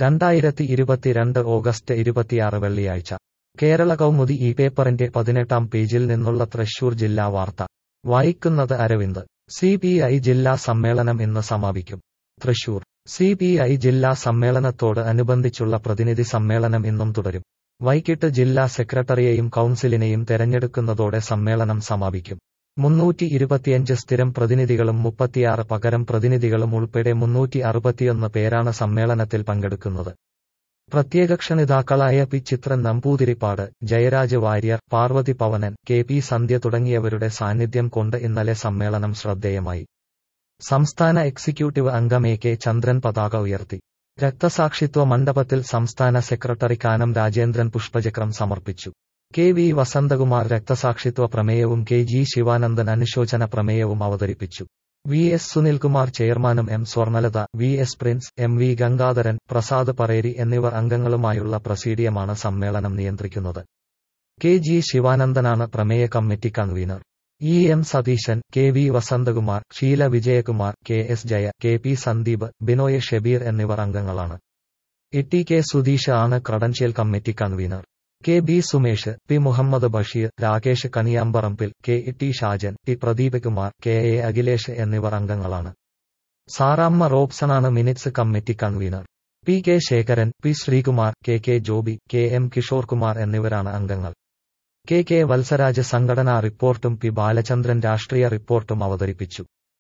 രണ്ടായിരത്തി ഇരുപത്തിരണ്ട് ഓഗസ്റ്റ് ഇരുപത്തിയാറ് വെള്ളിയാഴ്ച കേരള കൗമുദി ഈ പേപ്പറിന്റെ പതിനെട്ടാം പേജിൽ നിന്നുള്ള തൃശൂർ ജില്ലാ വാർത്ത വായിക്കുന്നത് അരവിന്ദ് സി പി ഐ ജില്ലാ സമ്മേളനം ഇന്ന് സമാപിക്കും തൃശൂർ സി പി ഐ ജില്ലാ സമ്മേളനത്തോട് അനുബന്ധിച്ചുള്ള പ്രതിനിധി സമ്മേളനം ഇന്നും തുടരും വൈകിട്ട് ജില്ലാ സെക്രട്ടറിയെയും കൗൺസിലിനെയും തെരഞ്ഞെടുക്കുന്നതോടെ സമ്മേളനം സമാപിക്കും മുന്നൂറ്റി ഇരുപത്തിയഞ്ച് സ്ഥിരം പ്രതിനിധികളും മുപ്പത്തിയാറ് പകരം പ്രതിനിധികളും ഉൾപ്പെടെ മുന്നൂറ്റി അറുപത്തിയൊന്ന് പേരാണ് സമ്മേളനത്തിൽ പങ്കെടുക്കുന്നത് പ്രത്യേക ക്ഷണിതാക്കളായ P Chithran Namboothiripad Jayaraj Warrier Parvathi Pavanan K P Sandhya തുടങ്ങിയവരുടെ സാന്നിധ്യം കൊണ്ട് ഇന്നലെ സമ്മേളനം ശ്രദ്ധേയമായി സംസ്ഥാന എക്സിക്യൂട്ടീവ് അംഗം എ കെ ചന്ദ്രൻ പതാക ഉയർത്തി രക്തസാക്ഷിത്വ മണ്ഡപത്തിൽ സംസ്ഥാന സെക്രട്ടറി കാനം രാജേന്ദ്രൻ പുഷ്പചക്രം സമർപ്പിച്ചു കെ വി വസന്തകുമാർ രക്തസാക്ഷിത്വ പ്രമേയവും കെ ജി ശിവാനന്ദൻ അനുശോചന പ്രമേയവും അവതരിപ്പിച്ചു വി എസ് സുനിൽകുമാർ ചെയർമാനും M Swarnalatha V S Prince M V Gangadharan Prasad Pareri എന്നിവർ അംഗങ്ങളുമായുള്ള പ്രസീഡിയമാണ് സമ്മേളനം നിയന്ത്രിക്കുന്നത് കെ ജി ശിവാനന്ദനാണ് പ്രമേയ committee convener E M Satheesan K V Vasanthakumar Sheela Vijayakumar K S Jaya K P Sandeep Binoy Shebeer എന്നിവർ അംഗങ്ങളാണ് ഇ ടി കെ സുധീഷ് ആണ് credential committee convener K B Sumesh P Muhammad Basheer Rakesh Kaniyamparambil K E T Shajan T Pradeep Kumar K A Akhilesh എന്നിവർ അംഗങ്ങളാണ് സാറാമ്മ റോബ്സണാണ് minutes committee convener P K Sekharan P Sreekumar K K Joby K M Kishore Kumar എന്നിവരാണ് അംഗങ്ങൾ K K Valsaraj സംഘടനാ റിപ്പോർട്ടും പി ബാലചന്ദ്രൻ രാഷ്ട്രീയ റിപ്പോർട്ടും അവതരിപ്പിച്ചു